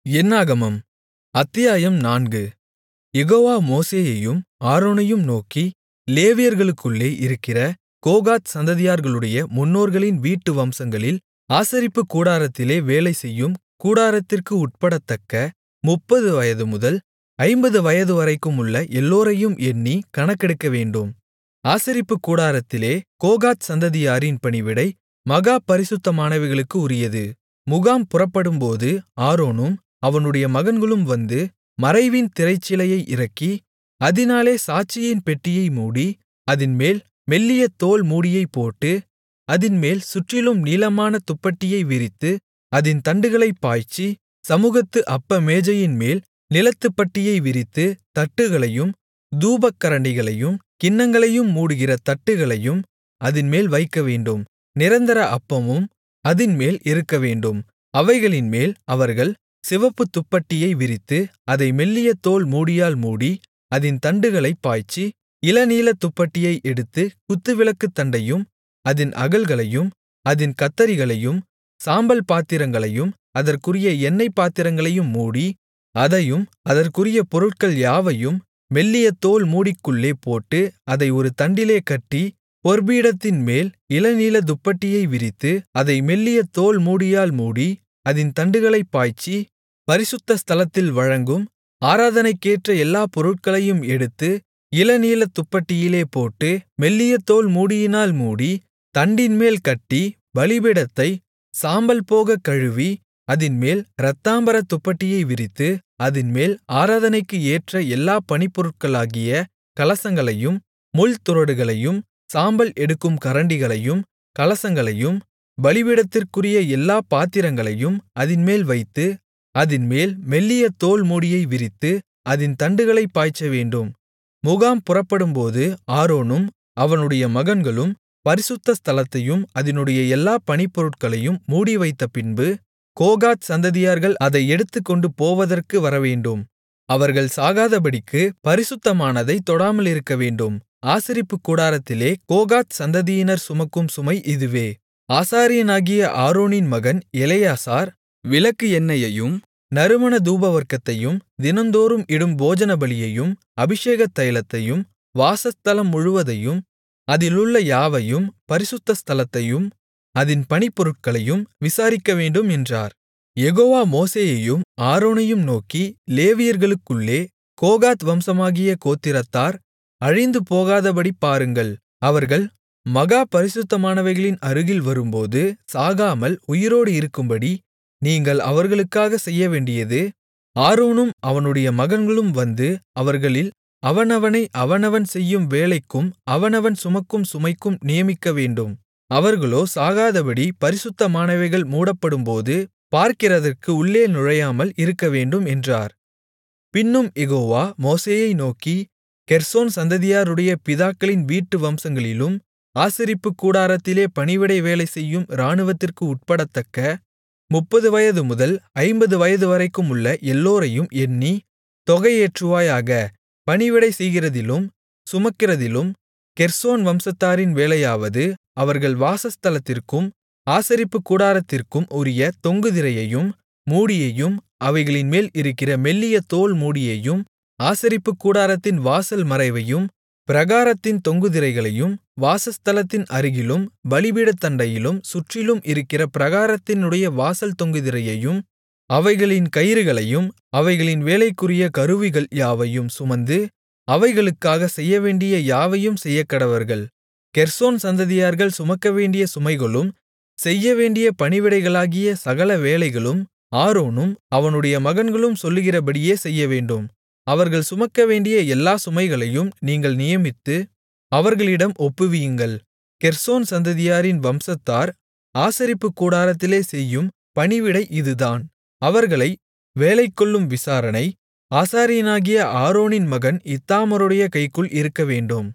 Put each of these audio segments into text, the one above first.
என்னாகமம் அத்தியாயம் நான்கு யெகோவா மோசேயையும் ஆரோனையும் நோக்கி லேவியர்களுக்குள்ளே இருக்கிற கோகாத் சந்ததியார்களுடைய முன்னோர்களின் வீட்டு வம்சங்களில் ஆசரிப்புக் கூடாரத்திலே வேலைசெய்யும் கூடாரத்திற்கு உட்படத்தக்க முப்பது வயதுமுதல் ஐம்பது வயதுவரைக்குமுள்ள எல்லோரையும் எண்ணிக் கணக்கெடுக்கவேண்டும் ஆசரிப்புக் கூடாரத்திலே கோகாத் சந்ததியாரின் பணிவிடை மகா பரிசுத்தமானவைகளுக்கு உரியது முகாம் புறப்படும்போது ஆரோனும் அவனுடைய மகன்களும் வந்து மறைவின் திரைச்சீலையை இறக்கி அதினாலே சாட்சியின் பெட்டியை மூடி அதின்மேல் மெல்லிய தோல் மூடியைப் போட்டு அதின்மேல் சுற்றிலும் நீலமான துப்பட்டியை விரித்து அதின் தண்டுகளைப் பாய்ச்சி சமுகத்து அப்ப மேஜையின்மேல் நிலத்துப்பட்டியை விரித்து தட்டுகளையும் தூபக்கரண்டிகளையும் கிண்ணங்களையும் மூடுகிற தட்டுகளையும் அதின்மேல் வைக்கவேண்டும் நிரந்தர அப்பமும் அதின்மேல் இருக்கவேண்டும் அவைகளின்மேல் அவர்கள் சிவப்புத் துப்பட்டியை விரித்து அதை மெல்லிய தோல் மூடியால் மூடி அதின் தண்டுகளைப் பாய்ச்சி இளநீலத் துப்பட்டியை எடுத்து குத்துவிளக்குத் தண்டையும் அதின் அகல்களையும் அதின் கத்தரிகளையும் சாம்பல் பாத்திரங்களையும் அதற்குரிய எண்ணெய் பாத்திரங்களையும் மூடி அதையும் அதற்குரிய பொருட்கள் யாவையும் மெல்லிய தோல் மூடிக்குள்ளே போட்டு அதை ஒரு தண்டிலே கட்டி பொற்பீடத்தின்மேல் இளநீல துப்பட்டியை விரித்து அதை மெல்லிய தோல் மூடியால் மூடி அதின் தண்டுகளைப் பாய்ச்சி பரிசுத்த ஸ்தலத்தில் வழங்கும் ஆராதனைக்கேற்ற எல்லா பொருட்களையும் எடுத்து இளநீலத் துப்பட்டியிலே போட்டு மெல்லிய தோல் மூடியினால் மூடி தண்டின்மேல் கட்டி பலிபீடத்தை சாம்பல் போகக் கழுவி அதின்மேல் இரத்தாம்பரத் துப்பட்டியை விரித்து அதின்மேல் ஆராதனைக்கு ஏற்ற எல்லா பணிப்பொருட்களாகிய கலசங்களையும் முள்துறடுகளையும் சாம்பல் எடுக்கும் கரண்டிகளையும் கலசங்களையும் பலிபீடத்திற்குரிய எல்லா பாத்திரங்களையும் அதின்மேல் வைத்து அதின்மேல் மெல்லிய தோல் மூடியை விரித்து அதின் தண்டுகளைப் பாய்ச்சவேண்டும் முகாம் புறப்படும்போது ஆரோனும் அவனுடைய மகன்களும் பரிசுத்த ஸ்தலத்தையும் அதினுடைய எல்லா பணிப்பொருட்களையும் மூடிவைத்தபின்பு கோகாத் சந்ததியார்கள் அதை எடுத்துக்கொண்டு போவதற்கு வரவேண்டும் அவர்கள் சாகாதபடிக்கு பரிசுத்தமானதைத் தொடாமலிருக்கவேண்டும் ஆசரிப்புக் கூடாரத்திலே கோகாத் சந்ததியினர் சுமக்கும் சுமை இதுவே ஆசாரியனாகிய ஆரோனின் மகன் எலெயாசார் விளக்கு எண்ணெயையும் நறுமண தூபவர்க்கத்தையும் தினந்தோறும் இடும் போஜனபலியையும் அபிஷேகத் தைலத்தையும் வாசஸ்தலம் முழுவதையும் அதிலுள்ள யாவையும் பரிசுத்த ஸ்தலத்தையும் அதின் பணிப்பொருட்களையும் விசாரிக்கவேண்டும் என்றார் யெகோவா மோசேயையும் ஆரோனையும் நோக்கி லேவியர்களுக்குள்ளே கோகாத் வம்சமாகிய கோத்திரத்தார் அழிந்து போகாதபடி பாருங்கள் அவர்கள் மகா பரிசுத்தமானவைகளின் அருகில் வரும்போது சாகாமல் உயிரோடு இருக்கும்படி நீங்கள் அவர்களுக்காக செய்யவேண்டியது ஆரோனும் அவனுடைய மகன்களும் வந்து அவர்களில் அவனவனை அவனவன் செய்யும் வேலைக்கும் அவனவன் சுமக்கும் சுமைக்கும் நியமிக்கவேண்டும் அவர்களோ சாகாதபடி பரிசுத்தமானவைகள் மூடப்படும்போது பார்க்கிறதற்கு உள்ளே நுழையாமல் இருக்கவேண்டும் என்றார் பின்னும் யெகோவா மோசேயை நோக்கி கெர்சோன் சந்ததியாருடைய பிதாக்களின் வீட்டு வம்சங்களிலும் ஆசரிப்புக் கூடாரத்திலே பணிவிடை வேலை செய்யும் இராணுவத்திற்கு உட்படத்தக்க முப்பது வயது முதல் ஐம்பது வயதுவரைக்கும் உள்ள எல்லோரையும் எண்ணி தொகையேற்றுவாயாக பணிவிடை செய்கிறதிலும் சுமக்கிறதிலும் கெர்சோன் வம்சத்தாரின் வேலையாவது அவர்கள் வாசஸ்தலத்திற்கும் ஆசரிப்புக் கூடாரத்திற்கும் உரிய தொங்கு திரையையும் மூடியையும் அவைகளின்மேல் இருக்கிற மெல்லிய தோல் மூடியையும் ஆசரிப்புக் கூடாரத்தின் வாசல் மறைவையும் பிராகாரத்தின் தொங்கு திரைகளையும் வாசஸ்தலத்தின் அருகிலும் பலிபீடத்தண்டையிலும் சுற்றிலும் இருக்கிற பிராகாரத்தினுடைய வாசல் தொங்கு திரையையும் அவைகளின் கயிறுகளையும் அவைகளின் வேலைக்குரிய கருவிகள் யாவையும் சுமந்து அவைகளுக்காக செய்யவேண்டிய யாவையும் செய்யக்கடவர்கள் கெர்சோன் சந்ததியார்கள் சுமக்கவேண்டிய சுமைகளும் செய்யவேண்டிய பணிவிடைகளாகிய சகல வேலைகளும் ஆரோனும் அவனுடைய மகன்களும் சொல்லுகிறபடியே செய்யவேண்டும் அவர்கள் சுமக்கவேண்டிய எல்லா சுமைகளையும் நீங்கள் நியமித்து அவர்களிடம் ஒப்புவியுங்கள் கெர்சோன் சந்ததியாரின் வம்சத்தார் ஆசரிப்புக் கூடாரத்திலே செய்யும் பணிவிடை இதுதான் அவர்களை வேலைக்கொள்ளும் விசாரணை ஆசாரியனாகிய ஆரோனின் மகன் இத்தாமருடைய கைக்குள் இருக்கவேண்டும்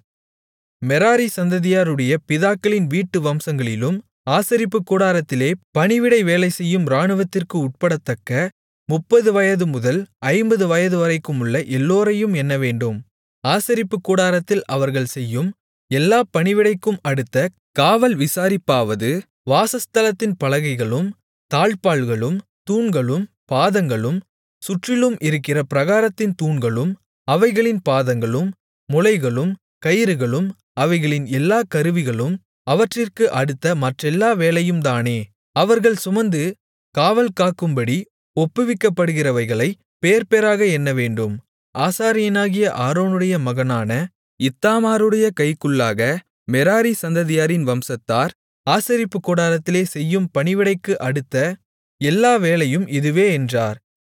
மெராரி சந்ததியாருடைய பிதாக்களின் வீட்டு வம்சங்களிலும் ஆசரிப்புக் கூடாரத்திலே பணிவிடை வேலை செய்யும் இராணுவத்திற்கு உட்படத்தக்க முப்பது வயது முதல் ஐம்பது வயதுவரைக்குமுள்ள எல்லோரையும் எண்ணவேண்டும் ஆசரிப்புக் கூடாரத்தில் அவர்கள் செய்யும் எல்லா பணிவிடைக்கும் அடுத்த காவல் விசாரிப்பாவது வாசஸ்தலத்தின் பலகைகளும் தாழ்ப்பாள்களும் தூண்களும் பாதங்களும் சுற்றிலும் இருக்கிற பிராகாரத்தின் தூண்களும் அவைகளின் பாதங்களும் முளைகளும் கயிறுகளும் அவைகளின் எல்லாக் கருவிகளும் அவற்றிற்கு அடுத்த மற்றெல்லா வேலையும்தானே அவர்கள் சுமந்து காவல்காக்கும்படி ஒப்புவிக்கப்படுகிறவைகளைப் பேர்பேராக எண்ணவேண்டும் ஆசாரியனாகிய ஆரோனுடைய மகனான இத்தாமாருடைய கைக்குள்ளாக மெராரி சந்ததியாரின் வம்சத்தார் ஆசரிப்புக் கூடாரத்திலே செய்யும் பணிவிடைக்கு அடுத்த எல்லா வேலையும் இதுவே என்றார்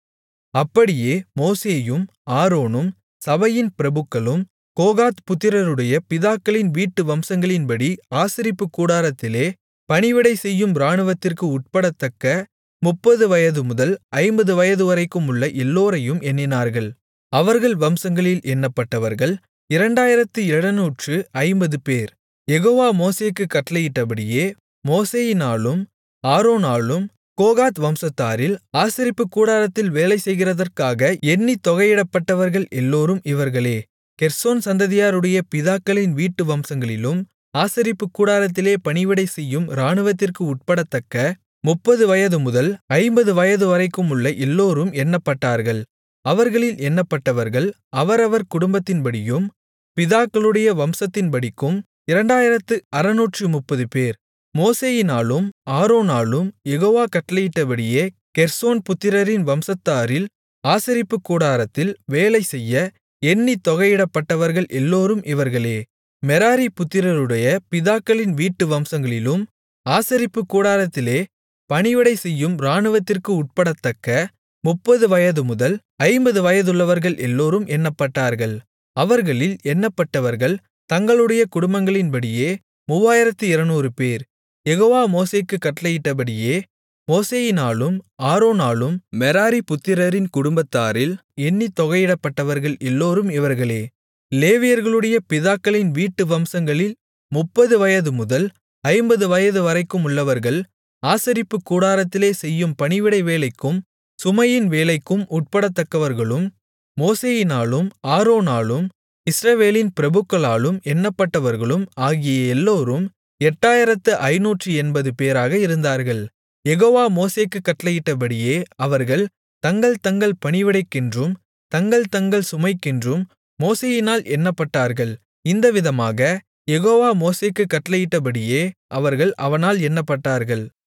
அப்படியே மோசேயும் ஆரோனும் சபையின் பிரபுக்களும் கோகாத் புத்திரருடைய பிதாக்களின் வீட்டு வம்சங்களின்படி ஆசரிப்புக் கூடாரத்திலே பணிவிடை செய்யும் இராணுவத்திற்கு உட்படத்தக்க முப்பது வயதுமுதல் ஐம்பது வயதுவரைக்கும் உள்ள எல்லோரையும் எண்ணினார்கள் அவர்கள் வம்சங்களில் எண்ணப்பட்டவர்கள் இரண்டாயிரத்து எழுநூற்று ஐம்பது பேர் யெகோவா மோசேக்குக் கட்டளையிட்டபடியே மோசேயினாலும் ஆரோனாலும் கோகாத் வம்சத்தாரில் ஆசரிப்புக் கூடாரத்தில் வேலை செய்கிறதற்காக எண்ணித் தொகையிடப்பட்டவர்கள் எல்லோரும் இவர்களே கெர்சோன் சந்ததியாருடைய பிதாக்களின் வீட்டு வம்சங்களிலும் ஆசரிப்புக் கூடாரத்திலே பணிவிடை செய்யும் இராணுவத்திற்கு உட்படத்தக்க முப்பது வயதுமுதல் ஐம்பது வயதுவரைக்கும் உள்ள எல்லோரும் எண்ணப்பட்டார்கள் அவர்களில் எண்ணப்பட்டவர்கள் அவரவர் குடும்பத்தின்படியும் பிதாக்களுடைய வம்சத்தின்படிக்கும் இரண்டாயிரத்து அறுநூற்று முப்பது பேர் மோசேயினாலும் ஆரோனாலும் யெகோவா கட்டளையிட்டபடியே கெர்சோன் புத்திரரின் வம்சத்தாரில் ஆசரிப்புக் கூடாரத்தில் வேலை செய்ய எண்ணித் தொகையிடப்பட்டவர்கள் எல்லோரும் இவர்களே மெராரி புத்திரருடைய பிதாக்களின் வீட்டு வம்சங்களிலும் ஆசரிப்புக் கூடாரத்திலே பணிவிடை செய்யும் இராணுவத்திற்கு உட்படத்தக்க முப்பது வயதுமுதல் ஐம்பது வயதுள்ளவர்கள் எல்லோரும் எண்ணப்பட்டார்கள் அவர்களில் எண்ணப்பட்டவர்கள் தங்களுடைய குடும்பங்களின்படியே மூவாயிரத்து இருநூறு பேர் யெகோவா மோசேக்குக் கட்டளையிட்டபடியே மோசேயினாலும் ஆரோனாலும் மெராரி புத்திரரின் குடும்பத்தாரில் எண்ணித் தொகையிடப்பட்டவர்கள் எல்லோரும் இவர்களே லேவியர்களுடைய பிதாக்களின் வீட்டு வம்சங்களில் முப்பது வயதுமுதல் ஐம்பது வயதுவரைக்கும் உள்ளவர்கள் ஆசரிப்புக் கூடாரத்திலே செய்யும் பணிவிடை வேலைக்கும் சுமையின் வேலைக்கும் உட்படத்தக்கவர்களும் மோசேயினாலும் ஆரோனாலும் இஸ்ரவேலின் பிரபுக்களாலும் எண்ணப்பட்டவர்களும் ஆகிய எல்லோரும் எட்டாயிரத்து ஐநூற்று எண்பது பேராக இருந்தார்கள் யெகோவா மோசேக்குக் கட்டளையிட்டபடியே அவர்கள் தங்கள் தங்கள் பணிவிடைக்கென்றும் தங்கள் தங்கள் சுமைக்கென்றும் மோசேயினால் எண்ணப்பட்டார்கள் இந்த விதமாக யெகோவா மோசேக்குக் கட்டளையிட்டபடியே அவர்கள் அவனால் எண்ணப்பட்டார்கள்